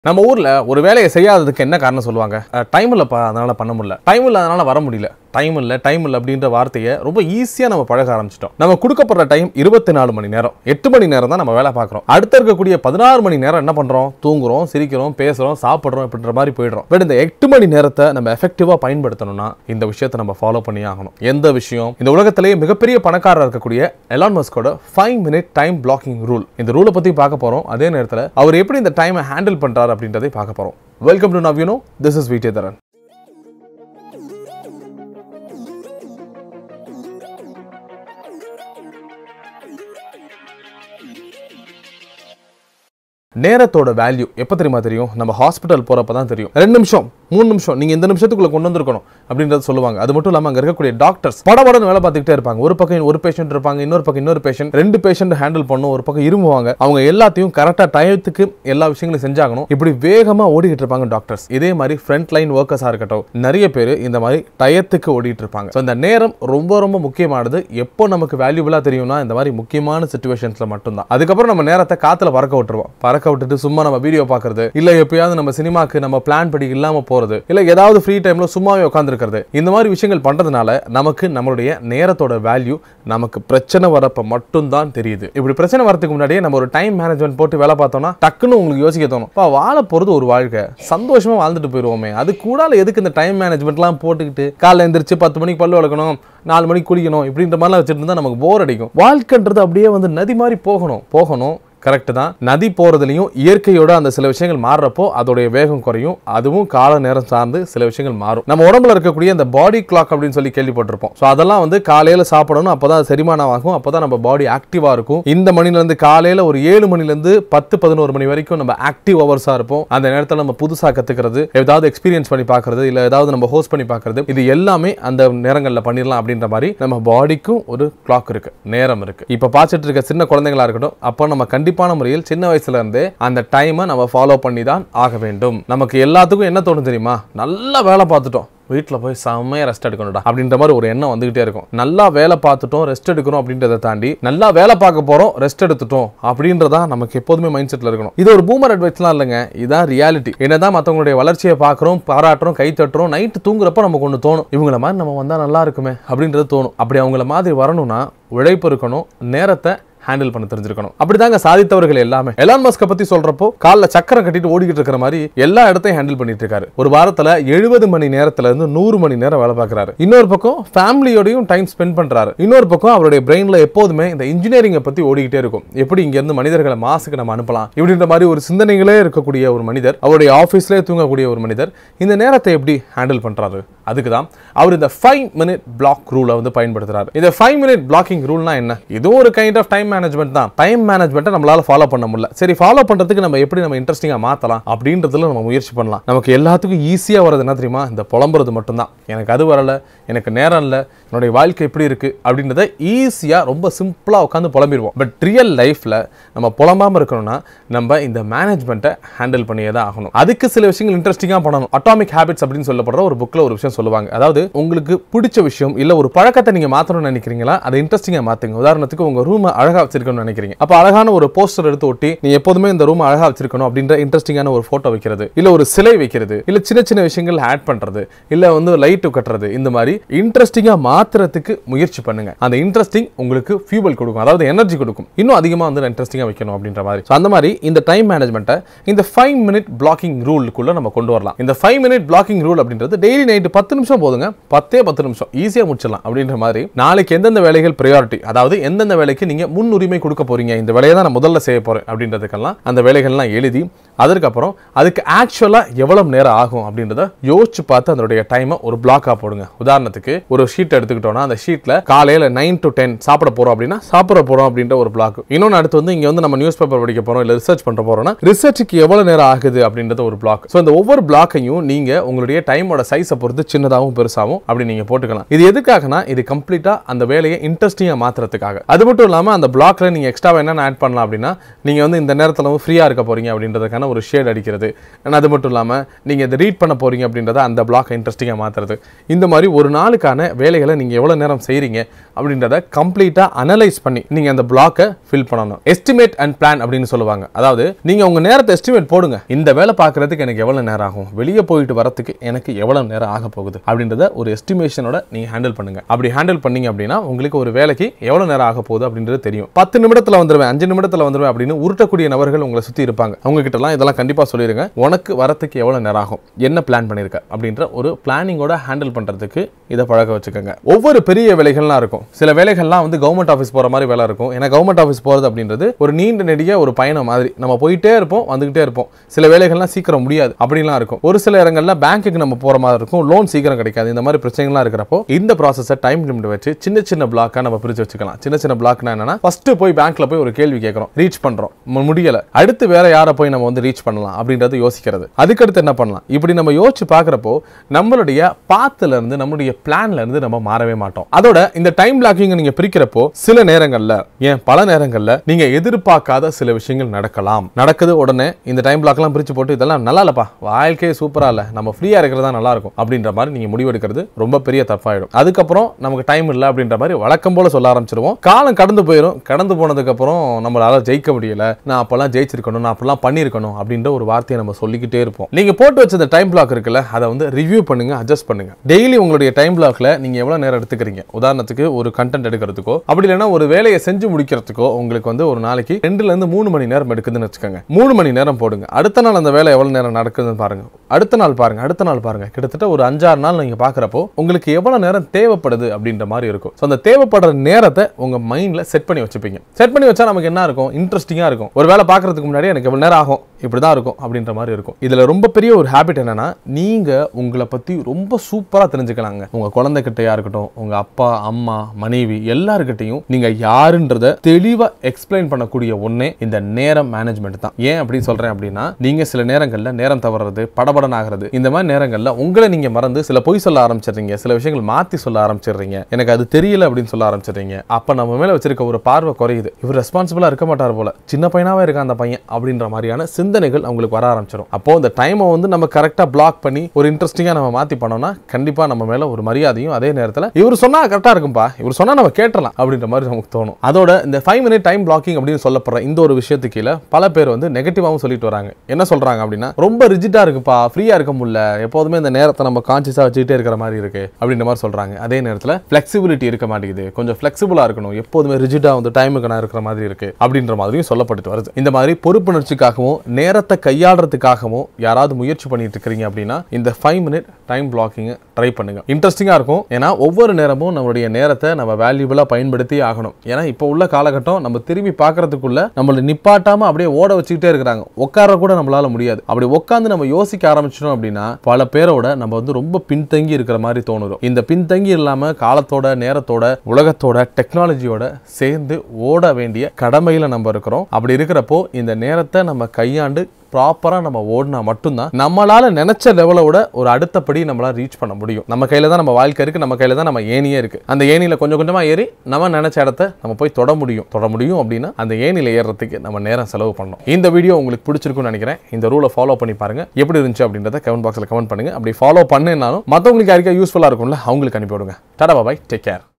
நம்ம ஊர்ல ஒரு வேலையை செய்யாததுக்கு என்ன காரணம் சொல்லுவாங்க டைம் இல்லப்பா அதனால பண்ண முடியல டைம் இல்ல அதனால வர முடியல டைம் இல்ல டைம் இல்ல அப்படின்ற வார்த்தையை ரொம்ப ஈஸியா நம்ம பழக ஆரம்பிச்சிட்டோம் நம்ம கொடுக்கப்படுற டைம் இருபத்தி நாலு மணி நேரம் எட்டு மணி நேரம் தான் நம்ம வேலை பார்க்குறோம் அடுத்து இருக்கக்கூடிய பதினாறு மணி நேரம் என்ன பண்றோம் தூங்குறோம் சிரிக்கிறோம் பேசுறோம் சாப்பிடுறோம் அப்படின்ற மாதிரி போயிடுறோம் பட் இந்த எட்டு மணி நேரத்தை நம்ம எஃபெக்டிவா பயன்படுத்தணும்னா இந்த விஷயத்தை நம்ம ஃபாலோ பண்ணி ஆகணும் எந்த விஷயம் இந்த உலகத்திலேயே மிகப்பெரிய பணக்காரர் இருக்கக்கூடிய எலான் மஸ்கோட five minute time blocking rule இந்த ரூலை பத்தி பார்க்க போறோம் அதே நேரத்தில் அவர் எப்படி இந்த டைமை ஹேண்டில் பண்றாரு அப்படின்றதை பார்க்க போறோம் welcome to now you know this is Vijayadharan நேரத்தோட வேல்யூ எப்போ தெரியுமா தெரியும் நம்ம ஹாஸ்பிட்டல் போறப்ப தான் தெரியும் ரெண்டு நிமிஷம் மூணு நிமிஷம் நீங்க இந்த நிமிஷத்துக்குள்ள கொண்டு வந்திருக்கணும் அப்படின்றத சொல்லுவாங்க அது மட்டும் இல்லாம அங்க இருக்கக்கூடிய டாக்டர்ஸ் படபடன்னு வேலை பார்த்துக்கிட்டே இருப்பாங்க ஒரு பக்கம் ஒரு பேஷண்ட் இருப்பாங்க இன்னொரு பக்கம் இன்னொரு பேஷண்ட் ரெண்டு பேஷண்ட் ஹேண்டில் பண்ணும் ஒரு பக்கம் இருமுவாங்க அவங்க எல்லாத்தையும் கரெக்டா டயத்துக்கு எல்லா விஷயங்களும் செஞ்சாகணும் இப்படி வேகமா ஓடிக்கிட்டு இருப்பாங்க டாக்டர்ஸ் இதே மாதிரி ஃப்ரண்ட் லைன் ஒர்க்கர்ஸா இருக்கட்டும் நிறைய பேர் இந்த மாதிரி டயத்துக்கு ஓடிட்டு இருப்பாங்க ஸோ இந்த நேரம் ரொம்ப ரொம்ப முக்கியமானது எப்போ நமக்கு வேல்யூபிளா தெரியும்னா இந்த மாதிரி முக்கியமான சுச்சுவேஷன்ஸ்ல மட்டும்தான் அதுக்கப்புறம் நம்ம நேரத்தை காத்துல பறக்க விட்டுருவோம் பறக்க விட்டுட்டு சும்மா நம்ம வீடியோ பார்க்கறது இல்ல எப்பயாவது நம்ம சினிமாக்கு நம்ம பிளான் படி இல்லாம போறது இல்ல ஏதாவது ஃப்ரீ டைம்ல சும்மாவே உட்காந்துருக்கிறது இந்த மாதிரி விஷயங்கள் பண்றதுனால நமக்கு நம்மளுடைய நேரத்தோட வேல்யூ நமக்கு பிரச்சனை வரப்ப மட்டும்தான் தெரியுது இப்படி பிரச்சனை வரதுக்கு முன்னாடியே நம்ம ஒரு டைம் மேனேஜ்மெண்ட் போட்டு வேலை பார்த்தோம்னா டக்குன்னு உங்களுக்கு யோசிக்க தோணும் பா வாழ போறது ஒரு வாழ்க்கை சந்தோஷமா வாழ்ந்துட்டு போயிருவோமே அது கூடால எதுக்கு இந்த டைம் மேனேஜ்மெண்ட்லாம் போட்டுக்கிட்டு காலைல எந்திரிச்சு பத்து மணிக்கு பல்லு வளர்க்கணும் நாலு மணிக்கு குளிக்கணும் இப்படின்ற மாதிரிலாம் வச்சுட்டு இருந்தா நமக்கு போர் அடிக்கும் வாழ்க்கைன்றது அப்படியே வந்து நதி மாதிரி போகணும் போகணும் கரெக்ட் தான் நதி போறதுலயும் இயற்கையோட அந்த சில விஷயங்கள் மாறுறப்போ அதோடைய வேகம் குறையும் அதுவும் கால நேரம் சார்ந்து சில விஷயங்கள் மாறும் நம்ம உடம்புல இருக்கக்கூடிய அந்த பாடி கிளாக் அப்படின்னு சொல்லி கேள்விப்பட்டிருப்போம் ஸோ அதெல்லாம் வந்து காலையில சாப்பிடணும் அப்பதான் அது செரிமானம் ஆகும் அப்பதான் நம்ம பாடி ஆக்டிவா இருக்கும் இந்த மணில இருந்து காலையில ஒரு ஏழு மணில இருந்து பத்து பதினோரு மணி வரைக்கும் நம்ம ஆக்டிவ் ஹவர்ஸா இருப்போம் அந்த நேரத்தில் நம்ம புதுசா கத்துக்கிறது ஏதாவது எக்ஸ்பீரியன்ஸ் பண்ணி பார்க்கறது இல்ல ஏதாவது நம்ம ஹோஸ்ட் பண்ணி பார்க்கறது இது எல்லாமே அந்த நேரங்களில் பண்ணிடலாம் அப்படின்ற மாதிரி நம்ம பாடிக்கும் ஒரு கிளாக் இருக்கு நேரம் இருக்கு இப்ப பார்த்துட்டு இருக்க சின்ன குழந்தைங்களா இருக்கட்டும் அப்போ நம்ம கண்டிப்பான முறையில் சின்ன வயசுல இருந்தே அந்த டைமை நம்ம ஃபாலோ பண்ணி தான் ஆக வேண்டும் நமக்கு எல்லாத்துக்கும் என்ன தோணும் தெரியுமா நல்லா வேலை பார்த்துட்டோம் வீட்டில் போய் செம்மையாக ரெஸ்ட் எடுக்கணும்டா அப்படின்ற மாதிரி ஒரு எண்ணம் வந்துகிட்டே இருக்கும் நல்லா வேலை பார்த்துட்டோம் ரெஸ்ட் எடுக்கணும் அப்படின்றத தாண்டி நல்லா வேலை பார்க்க போகிறோம் ரெஸ்ட் எடுத்துட்டோம் அப்படின்றதா நமக்கு எப்போதுமே மைண்ட் செட்டில் இருக்கணும் இது ஒரு பூமர் அட்வைஸ்லாம் இல்லைங்க இதான் ரியாலிட்டி என்னதான் மற்றவங்களுடைய வளர்ச்சியை பார்க்குறோம் பாராட்டுறோம் கை தட்டுறோம் நைட்டு தூங்குறப்ப நமக்கு ஒன்று தோணும் இவங்கள மாதிரி நம்ம வந்தால் நல்லா இருக்குமே அப்படின்றது தோணும் அப்படி அவங்கள மாதிரி வரணும்னா உழைப்பு இருக்கணும் நேரத்தை ஹேண்டில் பண்ண தெரிஞ்சிருக்கணும் அப்படிதாங்க சாதித்தவர்கள் எல்லாமே எலான் மஸ்கை பத்தி சொல்றப்போ கால்ல சக்கரம் கட்டிட்டு ஓடிக்கிட்டு இருக்கிற மாதிரி எல்லா இடத்தையும் ஹேண்டில் பண்ணிட்டு இருக்காரு ஒரு வாரத்துல எழுபது மணி நேரத்துல இருந்து நூறு மணி நேரம் வேலை பார்க்கறாரு இன்னொரு பக்கம் ஃபேமிலியோடையும் டைம் ஸ்பெண்ட் பண்றாரு இன்னொரு பக்கம் அவருடைய பிரெயின்ல எப்போதுமே இந்த இன்ஜினியரிங்கை பத்தி ஓடிக்கிட்டே இருக்கும் எப்படி இங்க இருந்து மனிதர்களை மாசுக்கு நம்ம அனுப்பலாம் இப்படின்ற மாதிரி ஒரு சிந்தனைகளே இருக்கக்கூடிய ஒரு மனிதர் அவருடைய ஆஃபீஸ்லேயே தூங்கக்கூடிய ஒரு மனிதர் இந்த நேரத்தை எப்படி ஹேண்டில் பண்றாரு அதுக்கு தான் அவர் இந்த ஃபைவ் மினிட் பிளாக் ரூலை வந்து பயன்படுத்துறாரு இந்த ஃபைவ் மினிட் பிளாக்கிங் ரூல்னா என்ன இதுவும் ஒரு கைண்ட் ஆஃப் டைம் மேனேஜ்மெண்ட் தான் டைம் மேனேஜ்மெண்ட்டை நம்மளால ஃபாலோ பண்ண முடியல சரி ஃபாலோ பண்றதுக்கு நம்ம எப்படி நம்ம இன்ட்ரெஸ்டிங்காக மாற்றலாம் அப்படின்றதுல நம்ம முயற்சி பண்ணலாம் நமக்கு எல்லாத்துக்கும் ஈஸியாக வரது என்ன தெரியுமா இந்த புலம்புறது மட்டும்தான் எனக்கு அது வரல எனக்கு நேரம் இல்லை என்னுடைய வாழ்க்கை எப்படி இருக்கு அப்படின்றத ஈஸியாக ரொம்ப சிம்பிளாக உட்காந்து புலம்பிடுவோம் பட் ரியல் லைஃப்பில் நம்ம புலம்பாமல் இருக்கணும்னா நம்ம இந்த மேனேஜ்மெண்ட்டை ஹேண்டில் பண்ணியே தான் ஆகணும் அதுக்கு சில விஷயங்கள் இன்ட்ரெஸ்டிங்காக பண்ணணும் அட்டாமிக் ஹேபிட்ஸ் அப்படின்னு சொல்லப்படுற ஒரு புக்கில் ஒரு விஷயம் சொல்லுவாங்க அதாவது உங்களுக்கு பிடிச்ச விஷயம் இல்லை ஒரு பழக்கத்தை நீங்கள் மாற்றணும்னு நினைக்கிறீங்களா அதை இன்ட்ரெஸ்டிங்காக மாற்றுங்க உதாரணத்துக்கு உங்கள் ரூமை அழகாக வச்சிருக்கணும்னு நினைக்கிறீங்க அப்போ அழகான ஒரு போஸ்டர் எடுத்து ஒட்டி நீ எப்போதுமே இந்த ரூம் அழகாக வச்சிருக்கணும் அப்படின்ற இன்ட்ரெஸ்டிங்கான ஒரு ஃபோட்டோ வைக்கிறது இல்லை ஒரு சிலை வைக்கிறது இல்லை சின்ன சின்ன விஷயங்கள் ஆட் பண்ணுறது இல்லை வந்து லைட்டு கட்டுறது இந்த மாதிரி இன்ட்ரெஸ்டிங்காக மாத்துறதுக்கு முயற்சி பண்ணுங்க அந்த இன்ட்ரெஸ்டிங் உங்களுக்கு ஃபியூவல் கொடுக்கும் அதாவது எனர்ஜி கொடுக்கும் இன்னும் அதிகமாக வந்து இன்ட்ரெஸ்டிங்காக வைக்கணும் அப்படின்ற மாதிரி So, அந்த மாதிரி இந்த டைம் மேனேஜ்மெண்ட்டை இந்த ஃபைவ் மினிட் பிளாக்கிங் ரூலுக்குள்ள நம்ம கொண்டு வரலாம் இந்த ஃபைவ் மினிட் பிளாக்கிங் ரூல் அப்படின்றது டெய்லி நைட்டு பத்து நிமிஷம் போதுங்க பத்தே பத்து நிமிஷம் ஈஸியாக முடிச்சிடலாம் அப்படின்ற மாதிரி நாளைக்கு எந்தெந்த வேலைகள் ப்ரையாரிட்டி அதாவது எந்தெந்த வேலைக்கு நீங்க முன்னுரிமை கொடுக்க போறீங்க இந்த வேலையை தான் நான் முதல்ல செய்ய போறேன் அப்படின்றதுக்கெல்லாம் அந்த வேலைகள்லாம் எழுதி அதற்கப்புறம் அதுக்கு ஆக்சுவலாக எவ்வளவு நேரம் ஆகும் அப்படின்றத யோசிச்சு பார்த்து அதனுடைய டைமை ஒரு பிளாக்காக போடுங்க உதாரணத்துக்கு ஒரு ஷீட் எடுத்துக்கிட்டோம்னா அந்த ஷீட்ல காலையில நைன் டு டென் சாப்பிட போறோம் அப்படின்னா சாப்பிட போறோம் அப்படின்ற ஒரு பிளாக் இன்னொன்று அடுத்து வந்து இங்க வந்து நம்ம நியூஸ் பேப்பர் படிக்க போறோம் இல்ல ரிசர்ச் பண்ற போறோம்னா ரிசர்ச்சுக்கு எவ்வளவு நேரம் ஆகுது அப்படின்றது ஒரு பிளாக் ஸோ இந்த ஒவ்வொரு பிளாக்கையும் நீங்க உங்களுடைய டைமோட சைஸை பொறுத்து சின்னதாகவும் பெருசாகவும் அப்படி நீங்க போட்டுக்கலாம் இது எதுக்காகனா இது கம்ப்ளீட்டா அந்த வேலையை இன்ட்ரெஸ்டிங்காக மாத்துறதுக்காக அது மட்டும் இல்லாம அந்த பிளாக்ல நீங்க எக்ஸ்ட்ரா என்னென்ன ஆட் பண்ணலாம் அப்படின்னா நீங்க வந்து இந்த நேரத்தில் வந்து ஃப்ரீயா இருக்க போறீங்க அப்படின்றதுக்கான ஒரு ஷேட் அடிக்கிறது and அது மட்டும் இல்லாமல் நீங்கள் இதை ரீட் பண்ண போகிறீங்க அப்படின்றத அந்த பிளாக்கை இன்ட்ரெஸ்டிங்காக மாற்றுறது இந்த மாதிரி ஒரு நாளுக்கான வேலைகளை நீங்கள் எவ்வளோ நேரம் செய்கிறீங்க அப்படின்றத கம்ப்ளீட்டாக அனலைஸ் பண்ணி நீங்கள் அந்த பிளாக்கை ஃபில் பண்ணணும் எஸ்டிமேட் அண்ட் பிளான் அப்படின்னு சொல்லுவாங்க அதாவது நீங்கள் உங்கள் நேரத்தை எஸ்டிமேட் போடுங்க இந்த வேலை பார்க்குறதுக்கு எனக்கு எவ்வளோ நேரம் ஆகும் வெளியே போயிட்டு வரத்துக்கு எனக்கு எவ்வளோ நேரம் ஆக போகுது அப்படின்றத ஒரு எஸ்டிமேஷனோட நீங்கள் ஹேண்டில் பண்ணுங்க அப்படி ஹேண்டில் பண்ணீங்க அப்படின்னா உங்களுக்கு ஒரு வேலைக்கு எவ்வளோ நேரம் ஆக போகுது அப்படின்றது தெரியும் பத்து நிமிடத்தில் வந்துடுவேன் அஞ்சு நிமிடத்தில் வந்துடுவேன் அப்படின்னு உருட்டக்கூடிய நபர்கள் உங்களை சுற்றி இருப்பாங்க அவங்க கிட்டலாம் இதெல்லாம் கண்டிப்பாக சொல்லிடுங்க உனக்கு வரத்துக்கு எவ்வளோ நேரம் ஆகும் என்ன பிளான் பண்ணியிருக்க அப்படின்ற ஒரு பிளானிங்கோட ஹேண்டில் பண்ணுறதுக்கு இதை பழக வச்சுக்கோங்க ஒவ்வொரு பெரிய வேலைகள்லாம் இருக்கும் சில வேலைகள்லாம் வந்து கவர்மெண்ட் ஆஃபீஸ் போகிற மாதிரி வேலை இருக்கும் ஏன்னா கவர்மெண்ட் ஆஃபீஸ் போகிறது அப்படின்றது ஒரு நீண்ட நெடிய ஒரு பயணம் மாதிரி நம்ம போயிட்டே இருப்போம் வந்துகிட்டே இருப்போம் சில வேலைகள்லாம் சீக்கிரம் முடியாது அப்படிலாம் இருக்கும் ஒரு சில இடங்கள்ல பேங்க்குக்கு நம்ம போகிற மாதிரி இருக்கும் லோன் சீக்கிரம் கிடைக்காது இந்த மாதிரி பிரச்சனைகள்லாம் இருக்கிறப்போ இந்த ப்ராசஸை டைம் லிமிட் வச்சு சின்ன சின்ன பிளாக்காக நம்ம பிரித்து வச்சுக்கலாம் சின்ன சின்ன பிளாக்னா என்னன்னா ஃபர்ஸ்ட் போய் பேங்க்ல போய் ஒரு கேள்வி கேட்குறோம் ரீச் பண்ணுறோம் முடியல அடுத்து வேற யாரை போய் நம்ம வந்து ரீச் பண்ணலாம் அப்படின்றது யோசிக்கிறது அதுக்கடுத்து என்ன பண்ணலாம் இப்படி நம்ம யோசிச்சு பார்க்குறப்போ நம்மளுடைய பாத்துல இருந்து நம்மளுடைய பிளான்ல இருந்து நம்ம மாறவே மாட்டோம் அதோட இந்த டைம் பிளாக்கிங் நீங்க பிரிக்கிறப்போ சில நேரங்கள்ல ஏன் பல நேரங்கள்ல நீங்க எதிர்பார்க்காத சில விஷயங்கள் நடக்கலாம் நடக்குது உடனே இந்த டைம் பிளாக்லாம் பிரிச்சு போட்டு இதெல்லாம் நல்லா இல்லப்பா வாழ்க்கையே சூப்பரா இல்ல நம்ம ஃப்ரீயா இருக்கிறதா நல்லா இருக்கும் அப்படின்ற மாதிரி நீங்க முடிவெடுக்கிறது ரொம்ப பெரிய தப்பாயிடும் அதுக்கப்புறம் நமக்கு டைம் இல்லை அப்படின்ற மாதிரி வழக்கம் போல சொல்ல ஆரம்பிச்சிருவோம் காலம் கடந்து போயிடும் கடந்து போனதுக்கு அப்புறம் நம்மளால ஜெயிக்க முடியல நான் அப்பெல்லாம் ஜெயிச்சிருக்கணும் நான் அப்பெல்லாம் பண்ணியிருக்கணும் அப்படின்ற ஒரு வார்த்தையை நம்ம சொல்லிக்கிட்டே இருப்போம் நீங்க போட்டு வச்ச இந்த டைம் பிளாக் இருக்குல்ல அதை வந்து ரிவ்யூ பண்ணுங்க அட்ஜஸ்ட் பண்ணுங்க டெய்லி உங்களுடைய டைம் பிளாக்ல நீங்க எவ்வளவு நேரம் எடுத்துக்கிறீங்க உதாரணத்துக்கு ஒரு கண்டென்ட் எடுக்கிறதுக்கோ அப்படி இல்லைன்னா ஒரு வேலையை செஞ்சு முடிக்கிறதுக்கோ உங்களுக்கு வந்து ஒரு நாளைக்கு ரெண்டுல இருந்து மூணு மணி நேரம் எடுக்குதுன்னு வச்சுக்கோங்க மூணு மணி நேரம் போடுங்க அடுத்த நாள் அந்த வேலை எவ்வளவு நேரம் நடக்குதுன்னு பாருங்க அடுத்த நாள் பாருங்க அடுத்த நாள் பாருங்க கிட்டத்தட்ட ஒரு அஞ்சாறு நாள் நீங்க பாக்குறப்போ உங்களுக்கு எவ்வளவு நேரம் தேவைப்படுது அப்படின்ற மாதிரி இருக்கும் ஸோ அந்த தேவைப்படுற நேரத்தை உங்க மைண்ட்ல செட் பண்ணி வச்சுப்பீங்க செட் பண்ணி வச்சா நமக்கு என்ன இருக்கும் இன்ட்ரெஸ்டிங்கா இருக்கும் ஒரு வேலை பார்க்கறதுக்கு முன்னாடி எனக்கு எவ்வளவு நேரம் ஆகும் இப்படிதான் இருக்கும் அப்படின்ற மாதிரி இருக்கும் இதுல ரொம்ப பெரிய ஒரு ஹேபிட் என்னன்னா நீங்க உங்களை பத்தி ரொம்ப சூப்பரா தெரிஞ்சுக்கலாங்க உங்க குழந்தைகிட்டயா இருக்கட்டும் உங்க அப்பா அம்மா மனைவி எல்லாருக்கிட்டையும் நீங்க யாருன்றத தெளிவா எக்ஸ்பிளைன் பண்ணக்கூடிய ஒண்ணே இந்த நேரம் மேனேஜ்மெண்ட் தான் ஏன் அப்படி சொல்றேன் அப்படின்னா நீங்க சில நேரங்கள்ல நேரம் தவறுறது படபடன் ஆகிறது இந்த மாதிரி நேரங்கள்ல உங்களை நீங்க மறந்து சில பொய் சொல்ல ஆரம்பிச்சிடுறீங்க சில விஷயங்கள் மாத்தி சொல்ல ஆரம்பிச்சிடுறீங்க எனக்கு அது தெரியல அப்படின்னு சொல்ல ஆரம்பிச்சிடுறீங்க அப்ப நம்ம மேல வச்சிருக்க ஒரு பார்வை குறையுது இவர் ரெஸ்பான்சிபிளா இருக்க மாட்டார் போல சின்ன பையனாவே இருக்கான் அந்த பையன் அப்படின்ற மாதிரியான சிந்தனைகள் அவங்களுக்கு வர ஆரம்பிச்சிடும் அப்போ இந்த டைமை வந்து நம்ம கரெக்டா பிளாக் பண்ணி ஒரு இன்ட்ரெஸ்டிங்கா நம்ம மாத்தி பண்ணோம்னா கண்டிப்பா நம்ம மேல ஒரு மரியாதையும் அதே நேரத்துல இவர் சொன்னா கரெக்டா இருக்கும்பா இவர் சொன்னா நம்ம கேட்டலாம் அப்படின்ற மாதிரி நமக்கு தோணும் அதோட இந்த ஃபைவ் மினிட் டைம் பிளாக்கிங் அப்படின்னு சொல்லப்படுற இந்த ஒரு விஷயத்துக்கு கீழே பல பேர் வந்து நெகட்டிவாகவும் சொல்லிட்டு வராங்க என்ன சொல்றாங்க அப்படின்னா ரொம்ப ரிஜிட்டா இருக்குப்பா ஃப்ரீயா இருக்க முடியல எப்போதுமே இந்த நேரத்தை நம்ம கான்சியஸா வச்சுக்கிட்டே இருக்கிற மாதிரி இருக்கு அப்படின்ற மாதிரி சொல்றாங்க அதே நேரத்தில் ஃபிளெக்சிபிலிட்டி இருக்க மாட்டேங்குது கொஞ்சம் ஃபிளெக்சிபிளா இருக்கணும் எப்போதுமே ரிஜிட்டா வந்து டைமுக்கு நான் இருக்கிற மாதிரி இருக்கு அப்படின்ற மாதிரியும் சொல்லப்பட்டு வருது இந்த மாதிரி பொறுப்புணர்ச்சிக்காகவும் நேரத்தை கையாளுறதுக்காகவும் யாராவது முயற்சி பண்ணிட்டு இருக்கிறீங்க அப்படின்னா இந்த five minute time blocking try பண்ணுங்க இன்ட்ரெஸ்டிங்கா இருக்கும் ஏன்னா ஒவ்வொரு நேரமும் நம்மளுடைய நேரத்தை நம்ம வேல்யூபிளா பயன்படுத்தி ஆகணும் ஏன்னா இப்போ உள்ள காலகட்டம் நம்ம திரும்பி பார்க்கறதுக்குள்ள நம்மளை நிப்பாட்டாம அப்படியே ஓட வச்சுக்கிட்டே இருக்கிறாங்க உட்கார கூட நம்மளால முடியாது அப்படி உட்காந்து நம்ம யோசிக்க ஆரம்பிச்சிட்டோம் அப்படின்னா பல பேரோட நம்ம வந்து ரொம்ப பின்தங்கி இருக்கிற மாதிரி தோணுறோம் இந்த பின்தங்கி இல்லாம காலத்தோட நேரத்தோட உலகத்தோட டெக்னாலஜியோட சேர்ந்து ஓட வேண்டிய கடமையில நம்ம இருக்கிறோம் அப்படி இருக்கிறப்போ இந்த நேரத்தை நம்ம கையாண்டு ப்ராப்பராக நம்ம ஓடினா மட்டும்தான் நம்மளால நினைச்ச லெவலோட ஒரு அடுத்தபடி நம்மளால ரீச் பண்ண முடியும் நம்ம கையில தான் நம்ம வாழ்க்கை இருக்கு நம்ம கையில தான் நம்ம ஏணியே இருக்கு அந்த ஏணியில கொஞ்சம் கொஞ்சமா ஏறி நம்ம நினைச்ச இடத்த நம்ம போய் தொட முடியும் தொட முடியும் அப்படின்னா அந்த ஏணியில ஏறுறதுக்கு நம்ம நேரம் செலவு பண்ணணும் இந்த வீடியோ உங்களுக்கு பிடிச்சிருக்கும்னு நினைக்கிறேன் இந்த ரூலை ஃபாலோ பண்ணி பாருங்க எப்படி இருந்துச்சு அப்படின்றத கமெண்ட் பாக்ஸ்ல கமெண்ட் பண்ணுங்க அப்படி ஃபாலோ பண்ணினாலும் மற்றவங்களுக்கு யாருக்கா யூஸ்ஃபுல்லா இருக்கும்ல அவங்களுக்கு அனுப்பி விடுங்க டாடா பாய் டேக் கேர்